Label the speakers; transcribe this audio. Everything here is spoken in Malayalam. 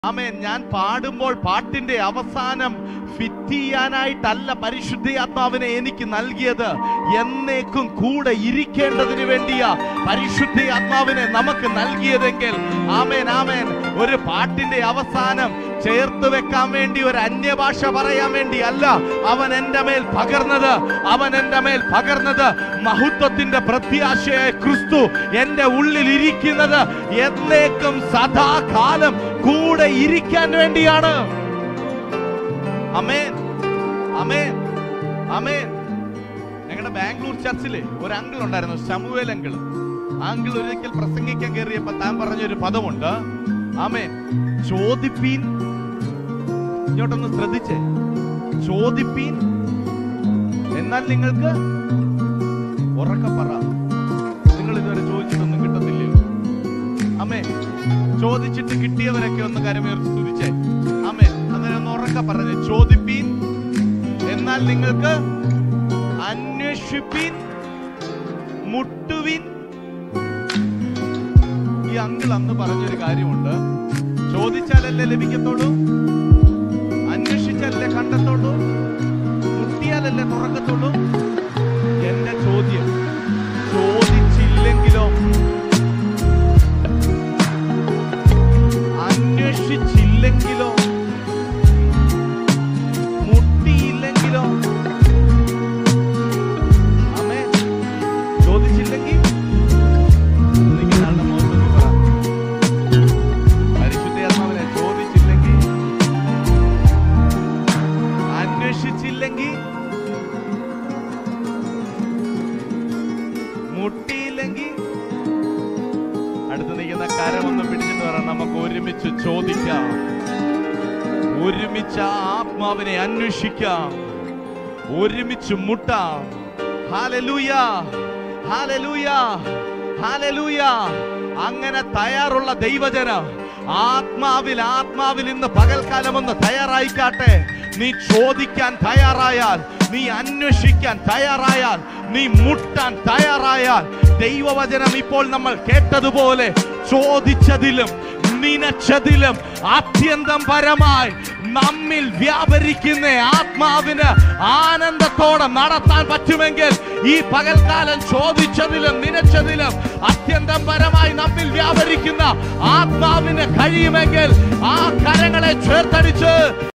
Speaker 1: ആമേൻ ഞാൻ പാടുമ്പോൾ പാട്ടിന്റെ അവസാനം ഫിറ്റ് ചെയ്യാനായിട്ടല്ല പരിശുദ്ധാത്മാവിനെ എനിക്ക് നൽകിയത് എന്നേക്കും കൂടെ ഇരിക്കേണ്ടതിന് വേണ്ടിയാ പരിശുദ്ധാത്മാവിനെ നമുക്ക് നൽകിയതെങ്കിൽ ആമേൻ ആമേൻ ഒരു പാട്ടിന്റെ അവസാനം ചേർത്ത് വെക്കാൻ വേണ്ടി ഒരു അന്യഭാഷ പറയാൻ വേണ്ടി അല്ല അവൻ എൻ്റെ മേൽ പകർന്നത് അവൻ എൻ്റെ മേൽ പകർന്നത് മഹത്വത്തിന്റെ പ്രത്യാശയായ ക്രിസ്തു എൻ്റെ ഉള്ളിൽ ഇരിക്കുന്നത് എന്നേക്കും സദാകാലം കൂടെ ഇരിക്കാൻ വേണ്ടിയാണ് അമേൻ അമേൻ അമേൻ ഞങ്ങളുടെ ബാംഗ്ലൂർ ചർച്ചില് ഒരു അങ്കിൾ ഉണ്ടായിരുന്നു ശമുവേൽ അങ്കിൾ അങ്കിൾ ഒരിക്കൽ പ്രസംഗിക്കാൻ കയറിയപ്പോ താൻ പറഞ്ഞൊരു പദമുണ്ട് ആമേൻ ചോദിപ്പീൻ ഇങ്ങോട്ടൊന്ന് ശ്രദ്ധിച്ചേ ചോദിപ്പീൻ എന്നാൽ നിങ്ങൾക്ക് ഉറക്കെ പറ നിങ്ങൾ ഇതുവരെ ചോദിച്ചിട്ടൊന്നും കിട്ടത്തില്ലയോ അമ്മേ ചോദിച്ചിട്ട് കിട്ടിയവരൊക്കെ ഒന്ന് കരമേർത്ത് സ്തുതിച്ചേ അമ്മേ അങ്ങനെ ഒന്ന് ഉറക്കെ പറഞ്ഞേ ചോദിപ്പീൻ എന്നാൽ നിങ്ങൾക്ക് അന്വേഷിപ്പീൻ മുട്ടുവിൻ ഈ അങ്കിൾ അന്ന് പറഞ്ഞൊരു കാര്യമുണ്ട് ചോദിച്ചാലല്ലേ ലഭിക്കത്തുള്ളൂ അന്വേഷിച്ചാലല്ലേ കണ്ടെത്തുള്ളൂ മുട്ടിയാലല്ലേ തുറക്കത്തുള്ളൂ എന്റെ ചോദ്യം ചോദിച്ചില്ലെങ്കിലോ അന്വേഷിച്ചില്ലെങ്കിലോ മുട്ടിയില്ലെങ്കിലോ അമ്മേ ചോദിച്ചില്ലെങ്കിൽ നിൽക്കുന്ന ആളുടെ മുഖത്ത് നോക്കി പറ. പരിശുദ്ധാത്മാവിനെ ചോദിച്ചില്ലെങ്കിൽ അന്വേഷിച്ചില്ലെങ്കിൽ മുട്ടിയില്ലെങ്കിൽ അടുത്ത് നിൽക്കുന്ന കരമൊന്ന് പിടിച്ചിട്ട് പറ നമുക്ക് ഒരുമിച്ച് ചോദിക്കാം ഒരുമിച്ച് ആ ആത്മാവിനെ അന്വേഷിക്കാം ഒരുമിച്ച് മുട്ടാം ഹാലലൂയ ഹാലലൂയ ഹാലലൂയ അങ്ങനെ തയ്യാറുള്ള ദൈവജനം ആത്മാവിൽ ആത്മാവിൽ ഇന്ന് പകൽക്കാലം ഒന്ന് തയ്യാറായിക്കാട്ടെ നീ ചോദിക്കാൻ തയ്യാറായാൽ നീ അന്വേഷിക്കാൻ തയ്യാറായാൽ നീ മുട്ടാൻ തയ്യാറായാൽ ദൈവവചനം ഇപ്പോൾ നമ്മൾ കേട്ടതുപോലെ ചോദിച്ചതിലും നിനച്ചതിലും അത്യന്തം പരമായി നമ്മിൽ വ്യാപരിക്കുന്ന ആത്മാവിന് ആനന്ദത്തോടെ നടത്താൻ പറ്റുമെങ്കിൽ ഈ പകൽക്കാലം ചോദിച്ചതിലും നിനച്ചതിലും അത്യന്തം പരമായി നമ്മിൽ വ്യാപരിക്കുന്ന ആത്മാവിന് കഴിയുമെങ്കിൽ ആ കരങ്ങളെ ചേർത്തടിച്ച്